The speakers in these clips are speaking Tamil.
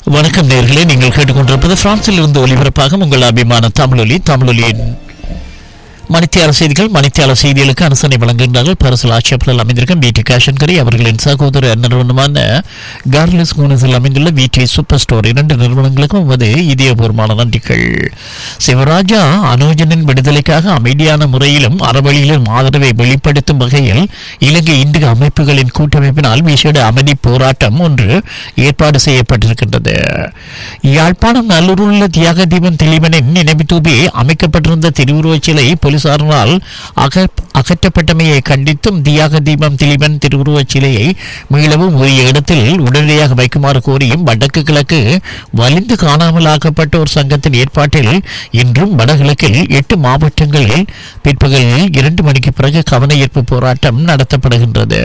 வணக்கம் நேர்களே நீங்கள் கேட்டுக்கொண்டிருப்பது பிரான்சில் இருந்து ஒலிபரப்பாக உங்கள் அபிமான தமிழொலி தமிழொலியின் மணித்தியால செய்திகள் மணித்தியால செய்திகளுக்கு அனுசரணை வழங்குகின்றார்கள் பரிசல் ஆட்சியப்பலில் அமைந்திருக்கும் பிடி கேஷன்கரி அவர்களின் சகோதர நிறுவனமான கார்லஸ் கோனஸில் அமைந்துள்ள விடி சூப்பர் ஸ்டோர் இரண்டு நிறுவனங்களுக்கும் உமது இதயபூர்வமான நன்றிகள் சிவராஜா அனுஜனின் விடுதலைக்காக அமைதியான முறையிலும் அறவழியிலும் ஆதரவை வெளிப்படுத்தும் வகையில் இலங்கை இந்து அமைப்புகளின் கூட்டமைப்பினால் விசேட அமைதி போராட்டம் ஒன்று ஏற்பாடு செய்யப்பட்டிருக்கின்றது யாழ்ப்பாணம் நல்லூரில் தியாக தீபம் தெளிவனின் நினைவு தூபி அமைக்கப்பட்டிருந்த திருவுருவச் சிலை போலீசாரினால் அக அகற்றப்பட்டமையை கண்டித்தும் தியாக தீபம் திலீபன் திருவுருவச் சிலையை மீளவும் உரிய இடத்தில் உடனடியாக வைக்குமாறு கோரியும் வடக்கு கிழக்கு வலிந்து காணாமலாக்கப்பட்ட ஒரு சங்கத்தின் ஏற்பாட்டில் இன்றும் வடகிழக்கில் எட்டு மாவட்டங்களில் பிற்பகலில் இரண்டு மணிக்கு பிறகு கவன ஈர்ப்பு போராட்டம் நடத்தப்படுகின்றது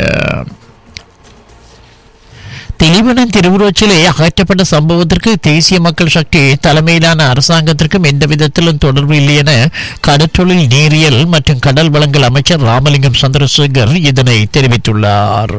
திலீபனின் திருவுருவச்சிலை அகற்றப்பட்ட சம்பவத்திற்கு தேசிய மக்கள் சக்தி தலைமையிலான அரசாங்கத்திற்கும் எந்த விதத்திலும் தொடர்பு இல்லை என கடற்றொழில் நீரியல் மற்றும் கடல் வளங்கள் அமைச்சர் ராமலிங்கம் சந்திரசேகர் இதனை தெரிவித்துள்ளார்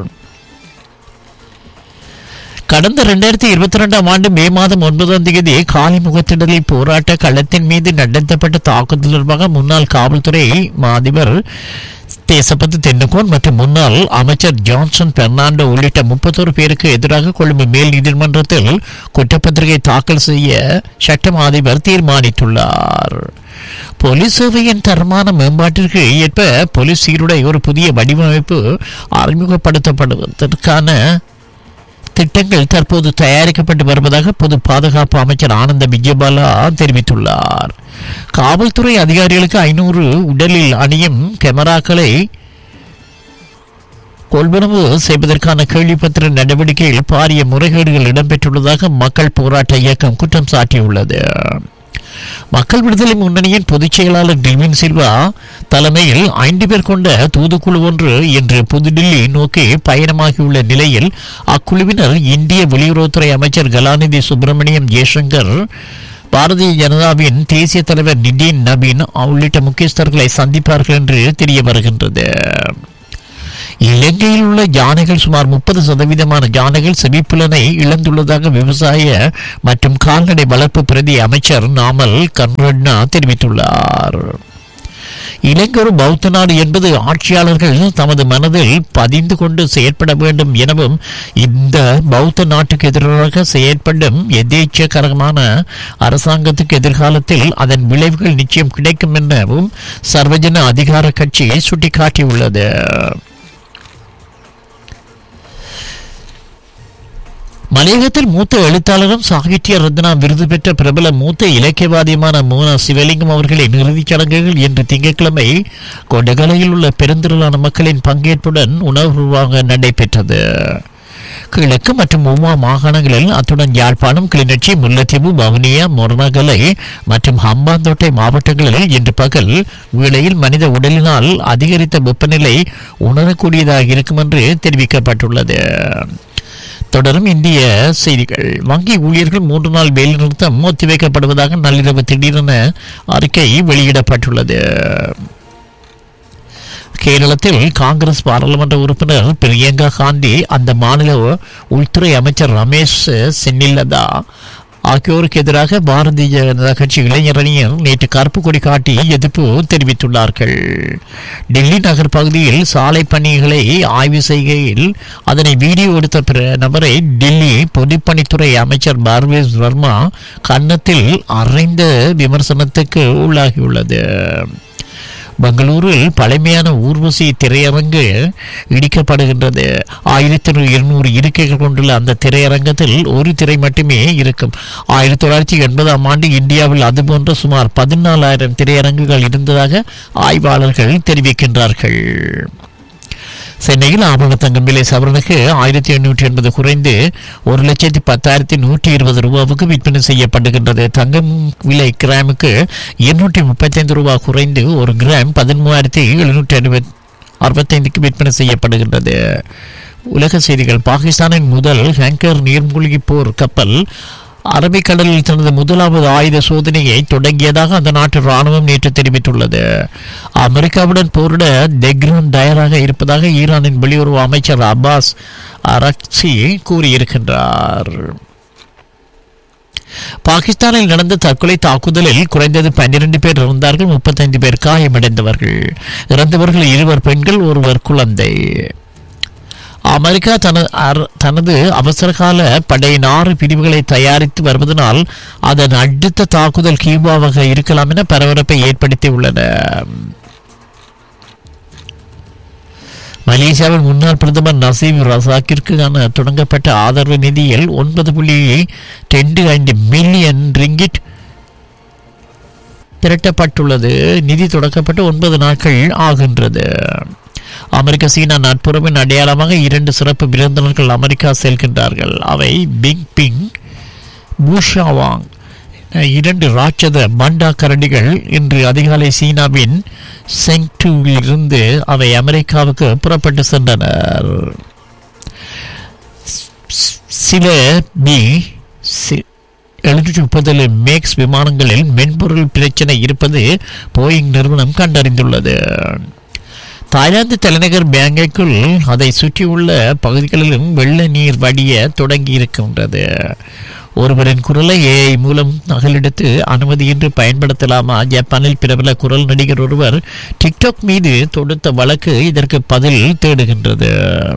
கடந்த இரண்டாயிரத்தி இருபத்தி ரெண்டாம் ஆண்டு மே மாதம் ஒன்பதாம் தேதி காலி முகத்திடலில் போராட்ட களத்தின் மீது நடத்தப்பட்ட தாக்குதல் தொடர்பாக முன்னாள் காவல்துறை அதிபர் தேசப்பத்து தென்னுகோன் மற்றும் முன்னாள் அமைச்சர் ஜான்சன் பெர்னாண்டோ உள்ளிட்ட முப்பத்தோரு பேருக்கு எதிராக கொழும்பு மேல் நீதிமன்றத்தில் குற்றப்பத்திரிகை தாக்கல் செய்ய சட்டம் அதிபர் தீர்மானித்துள்ளார் போலீஸ் சேவையின் தரமான மேம்பாட்டிற்கு ஏற்ப போலீஸ் சீருடை ஒரு புதிய வடிவமைப்பு அறிமுகப்படுத்தப்படுவதற்கான திட்டங்கள் தற்போது தயாரிக்கப்பட்டு வருவதாக பொது பாதுகாப்பு அமைச்சர் ஆனந்த விஜயபாலா தெரிவித்துள்ளார் காவல்துறை அதிகாரிகளுக்கு ஐநூறு உடலில் அணியும் கேமராக்களை கொள்வனவு செய்வதற்கான கேள்விப்பத்திர நடவடிக்கையில் பாரிய முறைகேடுகள் இடம்பெற்றுள்ளதாக மக்கள் போராட்ட இயக்கம் குற்றம் சாட்டியுள்ளது மக்கள் விடுதலை முன்னணியின் பொதுச் செயலாளர் டில்வின் சில்வா தலைமையில் ஐந்து பேர் கொண்ட தூதுக்குழு ஒன்று இன்று புதுடில்லி நோக்கி பயணமாகியுள்ள நிலையில் அக்குழுவினர் இந்திய வெளியுறவுத்துறை அமைச்சர் கலாநிதி சுப்பிரமணியம் ஜெய்சங்கர் பாரதிய ஜனதாவின் தேசிய தலைவர் நிதின் நபீன் உள்ளிட்ட முக்கியஸ்தர்களை சந்திப்பார்கள் என்று தெரிய வருகின்றது இலங்கையில் உள்ள யானைகள் சுமார் முப்பது சதவீதமான யானைகள் செவிப்புலனை இழந்துள்ளதாக விவசாய மற்றும் கால்நடை வளர்ப்பு பிரதி அமைச்சர் நாமல் கன்ரட்னா தெரிவித்துள்ளார் இலங்கை ஒரு பௌத்த நாடு என்பது ஆட்சியாளர்கள் தமது மனதில் பதிந்து கொண்டு செயற்பட வேண்டும் எனவும் இந்த பௌத்த நாட்டுக்கு எதிராக செயற்படும் எதேச்சகரமான அரசாங்கத்துக்கு எதிர்காலத்தில் அதன் விளைவுகள் நிச்சயம் கிடைக்கும் எனவும் சர்வஜன அதிகார கட்சி சுட்டிக்காட்டியுள்ளது மலையகத்தில் மூத்த எழுத்தாளரும் சாகித்ய ரத்னா விருது பெற்ற பிரபல மூத்த இலக்கியவாதியுமான மோனா சிவலிங்கம் அவர்களின் இறுதிச் சடங்குகள் இன்று திங்கட்கிழமை கொடகலையில் உள்ள பெருந்திரளான மக்களின் பங்கேற்புடன் உணர்வாக நடைபெற்றது கிழக்கு மற்றும் உமா மாகாணங்களில் அத்துடன் யாழ்ப்பாணம் கிளிநொச்சி முல்லைத்தீவு வவுனியா மொரணகலை மற்றும் ஹம்பாந்தோட்டை மாவட்டங்களில் இன்று பகல் வேளையில் மனித உடலினால் அதிகரித்த வெப்பநிலை உணரக்கூடியதாக இருக்கும் என்று தெரிவிக்கப்பட்டுள்ளது தொடரும் இந்திய செய்திகள் வங்கி ஊழியர்கள் மூன்று நாள் வேலைநிறுத்தம் ஒத்திவைக்கப்படுவதாக நள்ளிரவு திடீரென அறிக்கை வெளியிடப்பட்டுள்ளது கேரளத்தில் காங்கிரஸ் பாராளுமன்ற உறுப்பினர் பிரியங்கா காந்தி அந்த மாநில உள்துறை அமைச்சர் ரமேஷ் சென்னில்லதா ஆகியோருக்கு எதிராக பாரதிய ஜனதா கட்சி இளைஞரணியர் நேற்று கருப்பு கொடி காட்டி எதிர்ப்பு தெரிவித்துள்ளார்கள் டெல்லி நகர் பகுதியில் சாலை பணிகளை ஆய்வு செய்கையில் அதனை வீடியோ எடுத்த பிற நபரை டெல்லி பொதுப்பணித்துறை அமைச்சர் பார்வேஸ் வர்மா கன்னத்தில் அறைந்த விமர்சனத்துக்கு உள்ளாகியுள்ளது பெங்களூரில் பழமையான ஊர்வசி திரையரங்கு இடிக்கப்படுகின்றது ஆயிரத்தி இருநூறு இருக்கைகள் கொண்டுள்ள அந்த திரையரங்கத்தில் ஒரு திரை மட்டுமே இருக்கும் ஆயிரத்தி தொள்ளாயிரத்தி எண்பதாம் ஆண்டு இந்தியாவில் அதுபோன்ற சுமார் பதினாலாயிரம் திரையரங்குகள் இருந்ததாக ஆய்வாளர்கள் தெரிவிக்கின்றார்கள் சென்னையில் ஆபரண தங்கம் விலை சவரனுக்கு ஆயிரத்தி எண்ணூற்றி எண்பது குறைந்து ஒரு லட்சத்தி பத்தாயிரத்தி நூற்றி இருபது ரூபாவுக்கு விற்பனை செய்யப்படுகின்றது தங்கம் விலை கிராமுக்கு இருநூற்றி முப்பத்தைந்து ரூபாய் குறைந்து ஒரு கிராம் பதிமூவாயிரத்தி எழுநூற்றி அறுபத் அறுபத்தைந்துக்கு விற்பனை செய்யப்படுகின்றது உலக செய்திகள் பாகிஸ்தானின் முதல் ஹேங்கர் நீர்மூழ்கி போர் கப்பல் அரபிக்கடலில் தனது முதலாவது ஆயுத சோதனையை தொடங்கியதாக அந்த நாட்டு ராணுவம் நேற்று தெரிவித்துள்ளது அமெரிக்காவுடன் போரிட தெக்ரான் தயாராக இருப்பதாக ஈரானின் வெளியுறவு அமைச்சர் அப்பாஸ் அரக்சி கூறியிருக்கின்றார் பாகிஸ்தானில் நடந்த தற்கொலை தாக்குதலில் குறைந்தது பன்னிரண்டு பேர் இறந்தார்கள் முப்பத்தைந்து பேர் காயமடைந்தவர்கள் இறந்தவர்கள் இருவர் பெண்கள் ஒருவர் குழந்தை அமெரிக்கா தனது அர- தனது அவசரகால படையின் ஆறு பிரிவுகளை தயாரித்து வருவதனால் அதன் அடுத்த தாக்குதல் கியூபாவாக இருக்கலாம் என பரபரப்பை ஏற்படுத்தியுள்ளன மலேசியாவின் முன்னாள் பிரதமர் நசீம் ரசாக்கிற்கான தொடங்கப்பட்ட ஆதரவு நிதியில் ஒன்பது புள்ளி ரெண்டு ஐந்து மில்லியன் ரிங்கிட் திரட்டப்பட்டுள்ளது நிதி தொடக்கப்பட்டு ஒன்பது நாட்கள் ஆகின்றது அமெரிக்க சீனா நட்புறவின் அடையாளமாக இரண்டு சிறப்பு விருந்தினர்கள் அமெரிக்கா செல்கின்றார்கள் அவை பிங் பிங் பூஷாவாங் இரண்டு ராட்சத மண்டா கரடிகள் இன்று அதிகாலை சீனாவின் செங்டூவிலிருந்து அவை அமெரிக்காவுக்கு புறப்பட்டு சென்றனர் சில பி சி- எழுநூற்றி முப்பதில் மேக்ஸ் விமானங்களில் மென்பொருள் பிரச்சனை இருப்பது போயிங் நிறுவனம் கண்டறிந்துள்ளது தாய்லாந்து தலைநகர் பேங்காக்குள் அதை சுற்றியுள்ள பகுதிகளிலும் வெள்ள நீர் வடிய தொடங்கி இருக்கின்றது ஒருவரின் குரலை ஏஐ மூலம் நகலெடுத்து அனுமதியின்றி பயன்படுத்தலாமா ஜப்பானில் பிரபல குரல் நடிகர் ஒருவர் டிக்டாக் மீது தொடுத்த வழக்கு இதற்கு பதில் தேடுகின்றது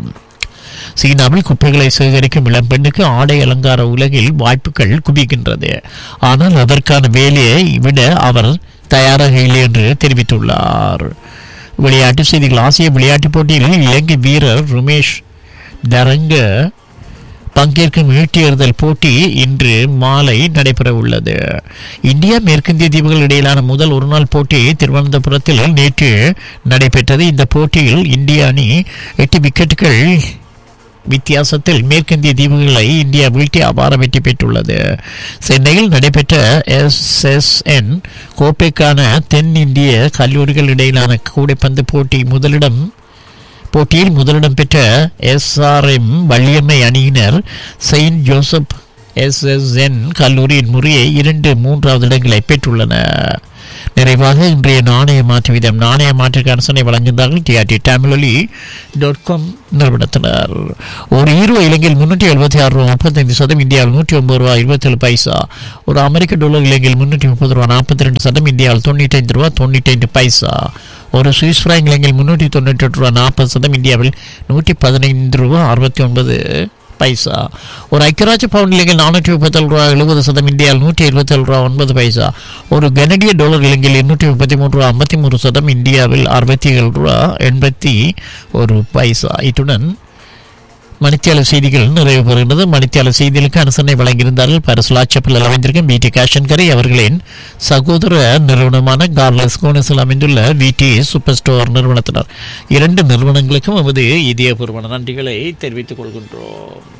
சீனாவில் குப்பைகளை சேகரிக்கும் இளம்பெண்ணுக்கு ஆடை அலங்கார உலகில் வாய்ப்புகள் குவிக்கின்றது ஆனால் அதற்கான வேலையை விட அவர் தயாராக இல்லை என்று தெரிவித்துள்ளார் விளையாட்டு செய்திகள் ஆசிய விளையாட்டுப் போட்டியில் இலங்கை வீரர் ருமேஷ் தரங்க பங்கேற்கும் ஈட்டியெறிதல் போட்டி இன்று மாலை நடைபெற உள்ளது இந்தியா மேற்கிந்திய தீவுகள் இடையிலான முதல் ஒருநாள் போட்டி திருவனந்தபுரத்தில் நேற்று நடைபெற்றது இந்த போட்டியில் இந்திய அணி எட்டு விக்கெட்டுகள் வித்தியாசத்தில் மேற்கிந்திய தீவுகளை இந்தியா வீழ்த்தி அபார வெற்றி பெற்றுள்ளது சென்னையில் நடைபெற்ற எஸ்எஸ்என் கோப்பைக்கான தென்னிந்திய கல்லூரிகள் இடையிலான கூடைப்பந்து போட்டி முதலிடம் போட்டியில் முதலிடம் பெற்ற எஸ்ஆர்எம் வள்ளியம்மை அணியினர் செயின்ட் ஜோசப் எஸ்எஸ்என் கல்லூரியின் முறையை இரண்டு மூன்றாவது இடங்களை பெற்றுள்ளன நிறைவாக இன்றைய நாணய மாற்று வீதம் நாணய மாற்றுக்கு அரசனை வழங்குகிறார்கள் டிஆர்டி தமிழொலி டாட் காம் நிறுவனத்தினர் ஒரு ஈரோ இலங்கையில் முன்னூற்றி எழுபத்தி ஆறு ரூபா முப்பத்தைந்து சதம் இந்தியாவில் நூற்றி ஒன்பது ரூபா இருபத்தேழு பைசா ஒரு அமெரிக்க டாலர் இலங்கையில் முன்னூற்றி முப்பது ரூபா நாற்பத்தி ரெண்டு சதம் இந்தியாவில் தொண்ணூற்றி ரூபா தொண்ணூற்றி பைசா ஒரு சுவிஸ் ஃப்ராங்க் இலங்கையில் முன்னூற்றி தொண்ணூற்றி எட்டு ரூபா நாற்பது சதம் இந்தியாவில் நூற்றி பதினைந்து ரூபா அறுபத்தி ஒன்பது பைசா ஒரு ஐக்கியராஜ்ய பவுண்ட் இலங்கையில் நானூற்றி முப்பத்தேழு ரூபா எழுபது சதம் இந்தியாவில் நூற்றி இருபத்தேழு ரூபா ஒன்பது பைசா ஒரு கனடிய டாலர் இலங்கையில் எண்ணூற்றி முப்பத்தி மூணு ரூபா ஐம்பத்தி மூணு சதம் இந்தியாவில் அறுபத்தி ஏழு ரூபா எண்பத்தி ஒரு பைசா இத்துடன் மணித்தியால செய்திகள் நிறைவு பெறுகிறது மணித்தியால செய்திகளுக்கு அனுசரணை வழங்கியிருந்தார்கள் பரசுலாச்சப்பில் அமைந்திருக்கும் பிடி கேஷன் கரை அவர்களின் சகோதர நிறுவனமான கார்லஸ் கோனஸில் அமைந்துள்ள விடி சூப்பர் ஸ்டோர் நிறுவனத்தினர் இரண்டு நிறுவனங்களுக்கும் நமது இதயபூர்வ நன்றிகளை தெரிவித்துக் கொள்கின்றோம்